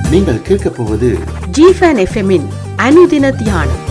நீங்கள் கேட்கப் போவது ஜிஃபன் எஃப்எம்மின் அனுதின தியானம்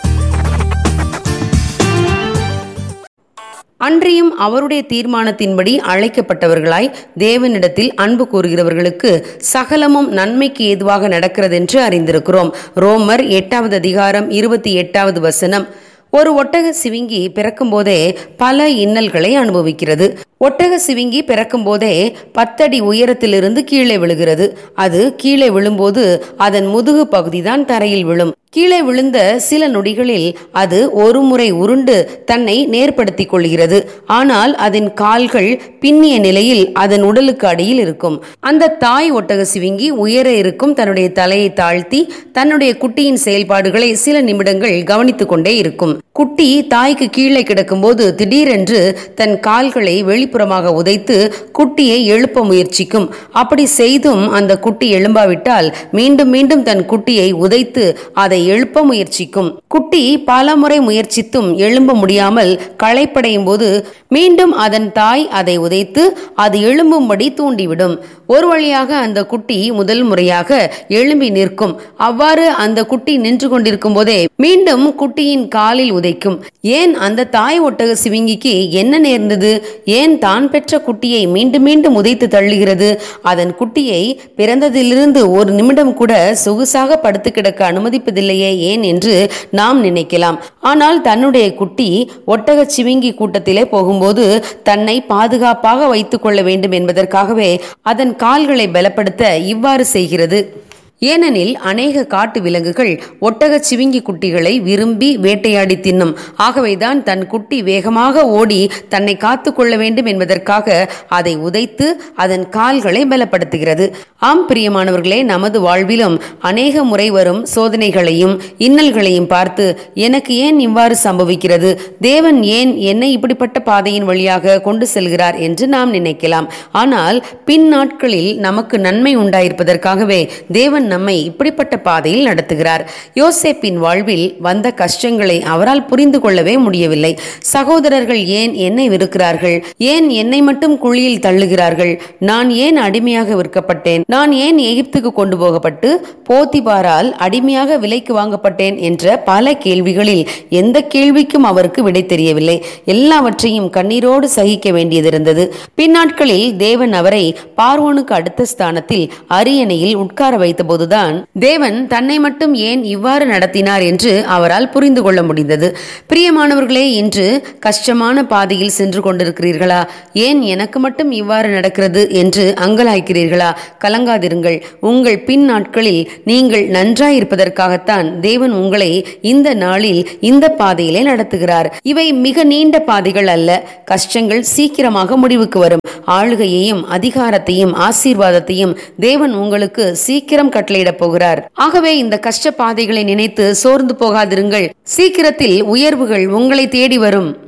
அன்றியும் அவருடைய தீர்மானத்தின்படி அழைக்கப்பட்டவர்களாய் தேவனிடத்தில் அன்பு கூறுகிறவர்களுக்கு சகலமும் நன்மைக்கு ஏதுவாக நடக்கிறதென்று அறிந்திருக்கிறோம் ரோமர் எட்டாவது அதிகாரம் இருபத்தி எட்டாவது வசனம் ஒரு ஒட்டக சிவிங்கி பிறக்கும்போதே பல இன்னல்களை அனுபவிக்கிறது ஒட்டக சிவிங்கி பிறக்கும்போதே பத்தடி உயரத்திலிருந்து கீழே விழுகிறது அது கீழே விழும்போது அதன் முதுகு பகுதிதான் தரையில் விழும் கீழே விழுந்த சில நொடிகளில் அது ஒரு முறை உருண்டு தன்னை நேர்படுத்திக் கொள்கிறது ஆனால் அதன் கால்கள் பின்னிய நிலையில் அதன் உடலுக்கு அடியில் இருக்கும் அந்த தாய் ஒட்டக சிவிங்கி உயர இருக்கும் தன்னுடைய தலையை தாழ்த்தி தன்னுடைய குட்டியின் செயல்பாடுகளை சில நிமிடங்கள் கவனித்துக் கொண்டே இருக்கும் குட்டி தாய்க்கு கீழே கிடக்கும்போது திடீரென்று தன் கால்களை வெளிப்புறமாக உதைத்து குட்டியை எழுப்ப முயற்சிக்கும் அப்படி செய்தும் அந்த குட்டி எழும்பாவிட்டால் மீண்டும் மீண்டும் தன் குட்டியை உதைத்து அதை எழுப்ப முயற்சிக்கும் குட்டி பல முறை முயற்சித்தும் எழும்ப முடியாமல் களைப்படையும் போது மீண்டும் அதன் தாய் அதை உதைத்து அது எழும்பும்படி தூண்டிவிடும் ஒரு வழியாக அந்த குட்டி முதல் முறையாக எழும்பி நிற்கும் அவ்வாறு அந்த குட்டி நின்று கொண்டிருக்கும் போதே மீண்டும் குட்டியின் காலில் உதைக்கும் ஏன் அந்த தாய் ஒட்டக சிவிங்கிக்கு என்ன நேர்ந்தது ஏன் தான் பெற்ற குட்டியை மீண்டும் மீண்டும் உதைத்து தள்ளுகிறது அதன் குட்டியை பிறந்ததிலிருந்து ஒரு நிமிடம் கூட சொகுசாக படுத்து கிடக்க அனுமதிப்பதில்லையே ஏன் என்று நாம் நினைக்கலாம் ஆனால் தன்னுடைய குட்டி ஒட்டக சிவிங்கி கூட்டத்திலே போகும்போது தன்னை பாதுகாப்பாக வைத்துக் கொள்ள வேண்டும் என்பதற்காகவே அதன் கால்களை பலப்படுத்த இவ்வாறு செய்கிறது ஏனெனில் அநேக காட்டு விலங்குகள் ஒட்டக சிவிங்கி குட்டிகளை விரும்பி வேட்டையாடி தின்னும் ஆகவேதான் தன் குட்டி வேகமாக ஓடி தன்னை காத்து கொள்ள வேண்டும் என்பதற்காக அதை உதைத்து அதன் கால்களை பலப்படுத்துகிறது ஆம் பிரியமானவர்களே நமது வாழ்விலும் அநேக முறை வரும் சோதனைகளையும் இன்னல்களையும் பார்த்து எனக்கு ஏன் இவ்வாறு சம்பவிக்கிறது தேவன் ஏன் என்னை இப்படிப்பட்ட பாதையின் வழியாக கொண்டு செல்கிறார் என்று நாம் நினைக்கலாம் ஆனால் பின் நாட்களில் நமக்கு நன்மை உண்டாயிருப்பதற்காகவே தேவன் நம்மை இப்படிப்பட்ட பாதையில் நடத்துகிறார் யோசேப்பின் வாழ்வில் வந்த கஷ்டங்களை அவரால் புரிந்து கொள்ளவே முடியவில்லை சகோதரர்கள் ஏன் என்னை வெறுக்கிறார்கள் ஏன் என்னை மட்டும் குழியில் தள்ளுகிறார்கள் நான் ஏன் அடிமையாக விற்கப்பட்டேன் நான் ஏன் எகிப்துக்கு கொண்டு போகப்பட்டு போத்திபாரால் அடிமையாக விலைக்கு வாங்கப்பட்டேன் என்ற பல கேள்விகளில் எந்த கேள்விக்கும் அவருக்கு விடை தெரியவில்லை எல்லாவற்றையும் கண்ணீரோடு சகிக்க வேண்டியதிருந்தது பின்னாட்களில் தேவன் அவரை பார்வோனுக்கு அடுத்த ஸ்தானத்தில் அரியணையில் உட்கார வைத்தபோதுதான் தேவன் தன்னை மட்டும் ஏன் இவ்வாறு நடத்தினார் என்று அவரால் புரிந்து கொள்ள முடிந்தது பிரியமானவர்களே இன்று கஷ்டமான பாதையில் சென்று கொண்டிருக்கிறீர்களா ஏன் எனக்கு மட்டும் இவ்வாறு நடக்கிறது என்று அங்கலாய்க்கிறீர்களா கலங்காதிருங்கள் உங்கள் பின் நாட்களில் நீங்கள் நன்றாயிருப்பதற்காகத்தான் தேவன் உங்களை இந்த நாளில் இந்த பாதையிலே நடத்துகிறார் இவை மிக நீண்ட பாதைகள் அல்ல கஷ்டங்கள் சீக்கிரமாக முடிவுக்கு வரும் ஆளுகையையும் அதிகாரத்தையும் ஆசீர்வாதத்தையும் தேவன் உங்களுக்கு சீக்கிரம் கட்டளையிடப் போகிறார் ஆகவே இந்த கஷ்ட பாதைகளை நினைத்து சோர்ந்து போகாதிருங்கள் சீக்கிரத்தில் உயர்வுகள் உங்களை தேடி வரும்